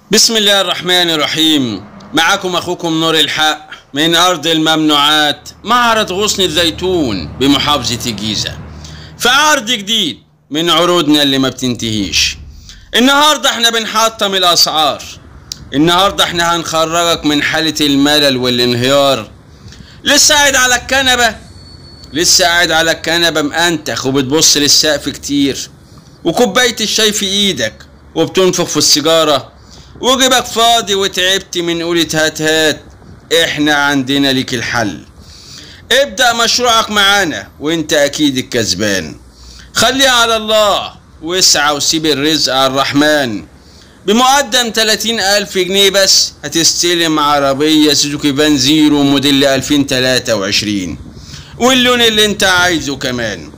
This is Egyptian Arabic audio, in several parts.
بسم الله الرحمن الرحيم معكم اخوكم نور الحق من ارض الممنوعات معرض غصن الزيتون بمحافظة الجيزة في عرض جديد من عروضنا اللي ما بتنتهيش النهاردة احنا بنحطم الاسعار النهاردة احنا هنخرجك من حالة الملل والانهيار لسه قاعد على الكنبة لسه قاعد على الكنبة مأنتخ وبتبص للسقف كتير وكوباية الشاي في ايدك وبتنفخ في السيجارة وجيبك فاضي وتعبت من قولة هات هات احنا عندنا ليك الحل ابدأ مشروعك معانا وانت اكيد الكسبان خليها على الله واسعى وسيب الرزق على الرحمن بمقدم 30 ألف جنيه بس هتستلم عربية سوزوكي فان زيرو موديل 2023 واللون اللي انت عايزه كمان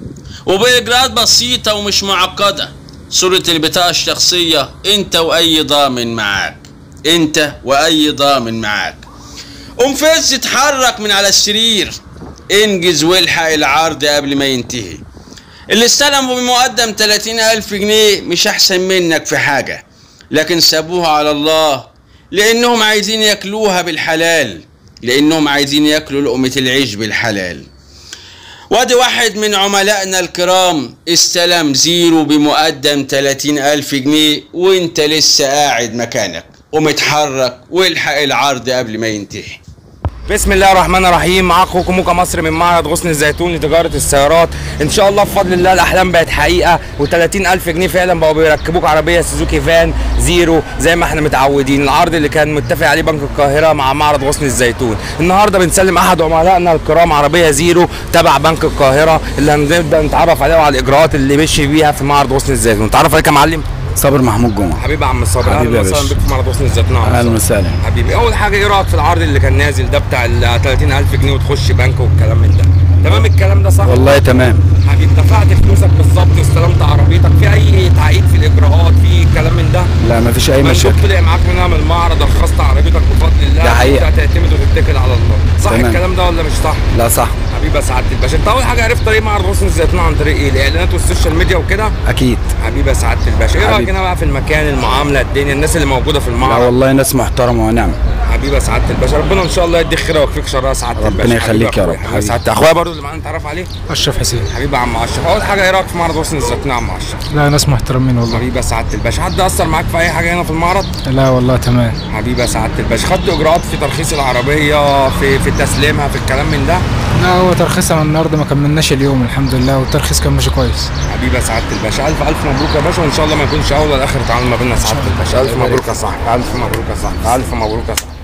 وبإجراءات بسيطة ومش معقدة صورة البطاقة الشخصية انت واي ضامن معاك انت واي ضامن معاك قوم فز اتحرك من على السرير انجز والحق العرض قبل ما ينتهي اللي استلموا بمقدم 30 ألف جنيه مش أحسن منك في حاجة لكن سابوها على الله لأنهم عايزين ياكلوها بالحلال لأنهم عايزين ياكلوا لقمة العيش بالحلال وادي واحد من عملائنا الكرام استلم زيرو بمقدم 30 ألف جنيه وانت لسه قاعد مكانك ومتحرك والحق العرض قبل ما ينتهي بسم الله الرحمن الرحيم معاك اخوكم موكا مصر من معرض غصن الزيتون لتجاره السيارات ان شاء الله بفضل الله الاحلام بقت حقيقه و30 الف جنيه فعلا بقوا بيركبوك عربيه سوزوكي فان زيرو زي ما احنا متعودين العرض اللي كان متفق عليه بنك القاهره مع معرض غصن الزيتون النهارده بنسلم احد عملائنا الكرام عربيه زيرو تبع بنك القاهره اللي هنبدا نتعرف عليه وعلى الاجراءات اللي مشي بيها في معرض غصن الزيتون تعرف عليك يا معلم صابر محمود جمعه حبيبي يا عم صابر حبيبي اهلا يا وسهلا باشا. بك في معرض غصن الزيتون يا عم اهلا صابر. وسهلا حبيبي اول حاجه ايه رايك في العرض اللي كان نازل ده بتاع ال 30000 جنيه وتخش بنك والكلام من ده تمام الكلام ده صح والله تمام حبيبي دفعت فلوسك بالظبط واستلمت عربيتك في اي تعقيد في الاجراءات في كلام من ده لا ما فيش اي مندوب مشاكل طلع معاك منها من المعرض رخصت عربيتك بفضل الله ده حقيقة. وبدأت تعتمد وتتكل على الله صح تمام. الكلام ده ولا مش صح لا صح حبيبي يا سعاده الباشا انت اول حاجه عرفت طريق معرض غصن الزيتون عن طريق ايه الاعلانات والسوشيال ميديا وكده اكيد حبيبي يا سعاده الباشا ايه رايك حبيبي. هنا بقى في المكان المعامله الدنيا الناس اللي موجوده في لا المعرض والله ناس محترمه ونعم حبيبي يا سعاده الباشا ربنا ان شاء الله يديك خير ويكفيك شر يا سعاده ربنا الباشا يخليك حبيبي يا رب. أخويا. حبيبي يا حبيبي. سعاده اخويا برضو اللي معانا نتعرف عليه اشرف حسين حبيبي يا عم اشرف اول حاجه ايه رايك في معرض غصن الزيتون يا عم اشرف لا ناس محترمين والله حبيبي يا سعاده الباشا حد اثر معاك في اي حاجه هنا في المعرض لا والله تمام حبيبي يا سعاده الباشا خدت اجراءات في ترخيص العربيه في في تسليمها في الكلام من ده لا هو ترخيصها من النهارده ما كملناش اليوم الحمد لله والترخيص كان ماشي كويس حبيبي يا سعاده الباشا الف الف مبروك يا باشا وان شاء الله ما يكونش اول ولا اخر تعامل ما بيننا يا سعاده الباشا الف مبروك يا صاحبي الف مبروك يا صاحبي الف مبروك يا صاحبي